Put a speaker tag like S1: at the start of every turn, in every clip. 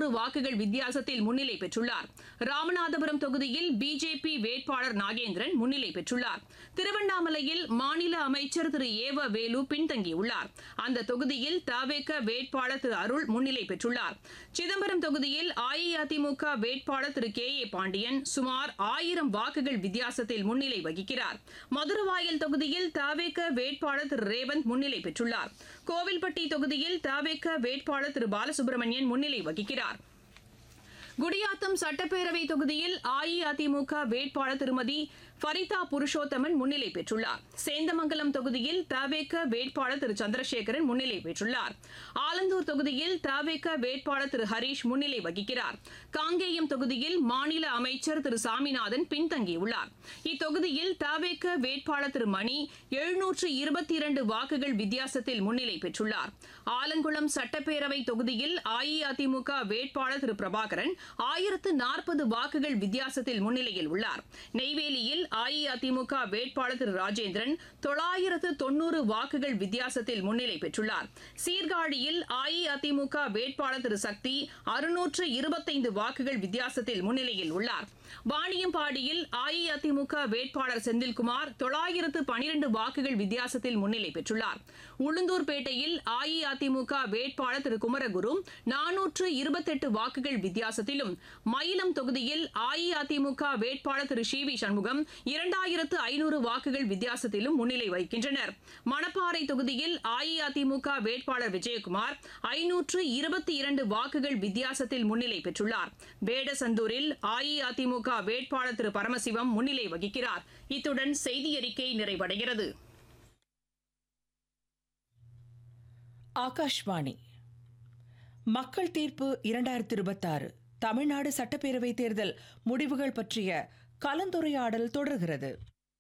S1: வாக்குகள் வித்தியாசத்தில் முன்னிலை பெற்றுள்ளார் ராமநாதபுரம் தொகுதியில் பிஜேபி வேட்பாளர் நாகேந்திரன் முன்னிலை பெற்றுள்ளார் திருவண்ணாமலையில் மாநில அமைச்சர் திரு ஏவ வேலு பின்தங்கியுள்ளார் அந்த தொகுதியில் தவேக வேட்பாளர் திரு அருள் முன்னிலை பெற்றுள்ளார் சிதம்பரம் தொகுதியில் அஇஅதிமுக வேட்பாளர் திரு கே ஏ பாண்டியன் சுமார் ஆயிரம் வாக்குகள் வித்தியாசத்தில் முன்னிலை வகிக்கிறார் மதுரவாயல் தொகுதியில் தவேக வேட்பாளர் திரு ரேவந்த் முன்னிலை பெற்றுள்ளார் கோவில்பட்டி தொகுதியில் தவேக வேட்பாளர் திரு பாலசுப்ரமணியன் முன்னிலை வகிக்கிறார் குடியாத்தம் சட்டப்பேரவை தொகுதியில் அஇஅதிமுக வேட்பாளர் திருமதி ஃபரிதா புருஷோத்தமன் முன்னிலை பெற்றுள்ளார் சேந்தமங்கலம் தொகுதியில் தவேக வேட்பாளர் திரு சந்திரசேகரன் முன்னிலை பெற்றுள்ளார் ஆலந்தூர் தொகுதியில் தவேக வேட்பாளர் திரு ஹரீஷ் முன்னிலை வகிக்கிறார் காங்கேயம் தொகுதியில் மாநில அமைச்சர் திரு சாமிநாதன் பின்தங்கியுள்ளார் இத்தொகுதியில் தவேக வேட்பாளர் திரு மணி எழுநூற்று இருபத்தி இரண்டு வாக்குகள் வித்தியாசத்தில் முன்னிலை பெற்றுள்ளார் ஆலங்குளம் சட்டப்பேரவை தொகுதியில் அஇஅதிமுக வேட்பாளர் திரு பிரபாகரன் ஆயிரத்து நாற்பது வாக்குகள் வித்தியாசத்தில் முன்னிலையில் உள்ளார் நெய்வேலியில் அஇஅதிமுக வேட்பாளர் திரு ராஜேந்திரன் தொள்ளாயிரத்து தொன்னூறு வாக்குகள் வித்தியாசத்தில் முன்னிலை பெற்றுள்ளார் சீர்காழியில் அஇஅதிமுக வேட்பாளர் திரு சக்தி அறுநூற்று இருபத்தைந்து வாக்குகள் வித்தியாசத்தில் முன்னிலையில் உள்ளார் வாணியம்பாடியில் அஇஅதிமுக வேட்பாளர் செந்தில்குமார் தொள்ளாயிரத்து பனிரெண்டு வாக்குகள் வித்தியாசத்தில் முன்னிலை பெற்றுள்ளார் உளுந்தூர்பேட்டையில் அஇஅதிமுக வேட்பாளர் திரு குமரகுரு நானூற்று இருபத்தெட்டு வாக்குகள் வித்தியாசத்திலும் மயிலம் தொகுதியில் அஇஅதிமுக வேட்பாளர் திரு சி வி சண்முகம் இரண்டாயிரத்து ஐநூறு வாக்குகள் வித்தியாசத்திலும் முன்னிலை வகிக்கின்றனர் மணப்பாறை தொகுதியில் அஇஅதிமுக வேட்பாளர் விஜயகுமார் ஐநூற்று இருபத்தி இரண்டு வாக்குகள் வித்தியாசத்தில் முன்னிலை பெற்றுள்ளார் வேடசந்தூரில் அஇஅதிமுக வேட்பாளர் திரு பரமசிவம் முன்னிலை வகிக்கிறார் இத்துடன் செய்தியறிக்கை நிறைவடைகிறது
S2: ஆகாஷ்வாணி மக்கள் தீர்ப்பு இரண்டாயிரத்தி இருபத்தாறு தமிழ்நாடு சட்டப்பேரவை தேர்தல் முடிவுகள் பற்றிய கலந்துரையாடல் தொடர்கிறது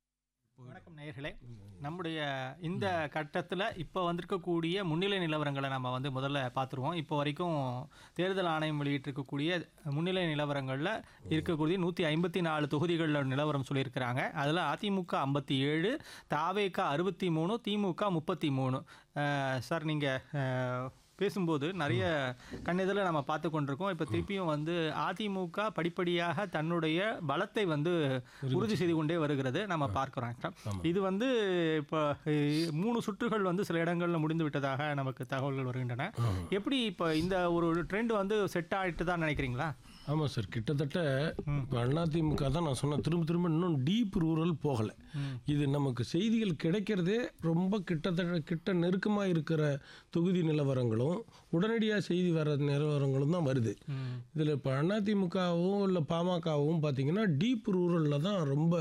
S3: வணக்கம் நேயர்களே நம்முடைய இந்த கட்டத்தில் இப்போ வந்திருக்கக்கூடிய முன்னிலை நிலவரங்களை நம்ம வந்து முதல்ல பார்த்துருவோம் இப்போ வரைக்கும் தேர்தல் ஆணையம் வெளியிட்டிருக்கக்கூடிய முன்னிலை நிலவரங்களில் இருக்கக்கூடிய நூற்றி ஐம்பத்தி நாலு தொகுதிகளில் நிலவரம் சொல்லியிருக்கிறாங்க அதில் அதிமுக ஐம்பத்தி ஏழு தாவேக அறுபத்தி மூணு திமுக முப்பத்தி மூணு சார் நீங்கள் பேசும்போது நிறைய கண்ணெதில் நம்ம பார்த்து கொண்டிருக்கோம் இப்போ திருப்பியும் வந்து அதிமுக படிப்படியாக தன்னுடைய பலத்தை வந்து உறுதி செய்து கொண்டே வருகிறது நம்ம பார்க்குறோம் இது வந்து இப்போ இ- மூணு சுற்றுகள் வந்து சில இடங்களில் முடிந்து விட்டதாக நமக்கு தகவல்கள் வருகின்றன எப்படி இப்போ இந்த ஒரு ட்ரெண்ட் வந்து செட் ஆகிட்டு தான் நினைக்கிறீங்களா
S4: ஆமாம் சார் கிட்டத்தட்ட இப்போ அதிமுக தான் நான் சொன்ன திரும்ப திரும்ப இன்னும் டீப் ரூரல் போகலை இது நமக்கு செய்திகள் கிடைக்கிறதே ரொம்ப கிட்டத்தட்ட கிட்ட நெருக்கமாக இருக்கிற தொகுதி நிலவரங்களும் உடனடியாக செய்தி வர நிலவரங்களும் தான் வருது இதில் இப்போ அதிமுகவும் இல்லை பாமகவும் பார்த்தீங்கன்னா டீப் ரூரலில் தான் ரொம்ப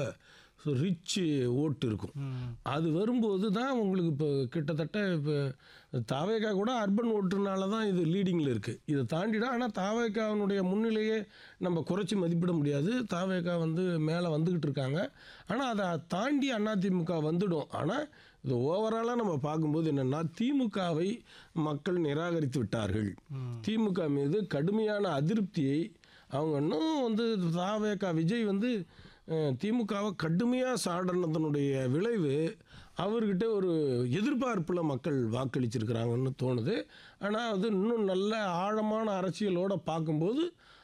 S4: ரிச் ஓட்டு இருக்கும் அது வரும்போது தான் உங்களுக்கு இப்போ கிட்டத்தட்ட இப்போ தாவேக்கா கூட அர்பன் ஓட்டுனால தான் இது லீடிங்கில் இருக்குது இதை தாண்டிடும் ஆனால் தாவேக்காவினுடைய முன்னிலையே நம்ம குறைச்சி மதிப்பிட முடியாது தாவேக்கா வந்து மேலே வந்துக்கிட்டு இருக்காங்க ஆனால் அதை தாண்டி அதிமுக வந்துடும் ஆனால் இது ஓவராலாக நம்ம பார்க்கும்போது என்னென்னா திமுகவை மக்கள் நிராகரித்து விட்டார்கள் திமுக மீது கடுமையான அதிருப்தியை அவங்க இன்னும் வந்து தாவேக்கா விஜய் வந்து அஹ், திமுகவை கடுமையாக சாடனதனுடைய விளைவு அவர்கிட்ட ஒரு எதிர்பார்ப்பில் மக்கள் வாக்களிச்சிருக்கிறாங்கன்னு தோணுது ஆனால் அது இன்னும் நல்ல ஆழமான அரசியலோட பார்க்கும்போது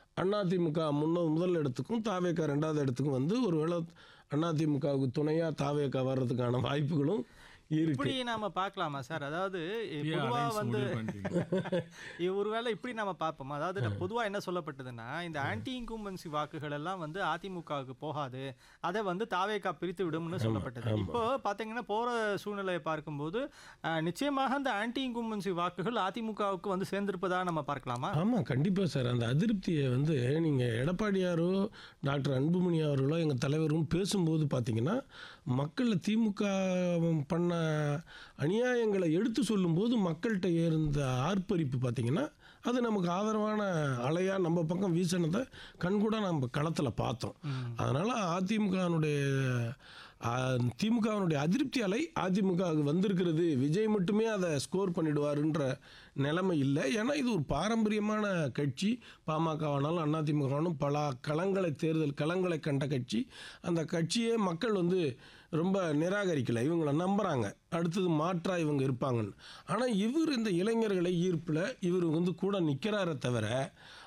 S4: அதிமுக முன்ன முதல் இடத்துக்கும் தாவேக்கா ரெண்டாவது இடத்துக்கும் வந்து ஒருவேளை அதிமுகவுக்கு துணையாக தாவேக்கா வர்றதுக்கான வாய்ப்புகளும் இருக்கு
S3: இப்படி நாம பார்க்கலாமா சார் அதாவது
S5: இப்பயே
S3: பொதுவா
S5: alliance
S3: வந்து
S5: முடிவு பண்ணிட்டீங்க.
S3: இது ஒருவேளை இப்படி நம்ம பார்ப்போம் அதாவது பொதுவா என்ன சொல்லப்பட்டதுன்னா இந்த ஆன்டி இன்கும்பன்சி வாக்குகள் எல்லாம் வந்து அதிமுகவுக்கு போகாது அதை வந்து தாவேக்கா பிரித்து விடும்னு சொல்லப்பட்டது இப்போ பாத்தீங்கன்னா போற சூழ்நிலையை பார்க்கும்போது அஹ், நிச்சயமாக அந்த ஆன்டி இன்கும்பன்சி வாக்குகள் அதிமுகவுக்கு வந்து சேர்ந்திருப்பதா நம்ம பார்க்கலாமா
S4: ஆமாம் கண்டிப்பாக சார் அந்த அதிருப்தியை வந்து நீங்கள் எடப்பாடியாரோ டாக்டர் அன்புமணி அவர்களோ எங்கள் தலைவரும் பேசும்போது பார்த்தீங்கன்னா மக்களை திமுக பண்ண அநியாயங்களை எடுத்து சொல்லும்போது மக்கள்கிட்ட இருந்த ஆர்ப்பரிப்பு பார்த்தீங்கன்னா அது நமக்கு ஆதரவான அலையாக நம்ம பக்கம் வீசினதை கண்கூட நம்ம களத்தில் பார்த்தோம் அதனால் அதிமுகனுடைய திமுகவினுடைய அதிருப்தி அலை அதிமுகவுக்கு வந்திருக்கிறது விஜய் மட்டுமே அதை ஸ்கோர் பண்ணிடுவாருன்ற நிலைமை இல்லை ஏன்னா இது ஒரு பாரம்பரியமான கட்சி பாமகவானாலும் அதிமுகவானும் பல களங்களை தேர்தல் களங்களை கண்ட கட்சி அந்த கட்சியே மக்கள் வந்து ரொம்ப நிராகரிக்கலை இவங்களை நம்புகிறாங்க அடுத்தது மாற்றா இவங்க இருப்பாங்கன்னு ஆனால் இவர் இந்த இளைஞர்களை ஈர்ப்பில் இவர் வந்து கூட நிற்கிறாரே தவிர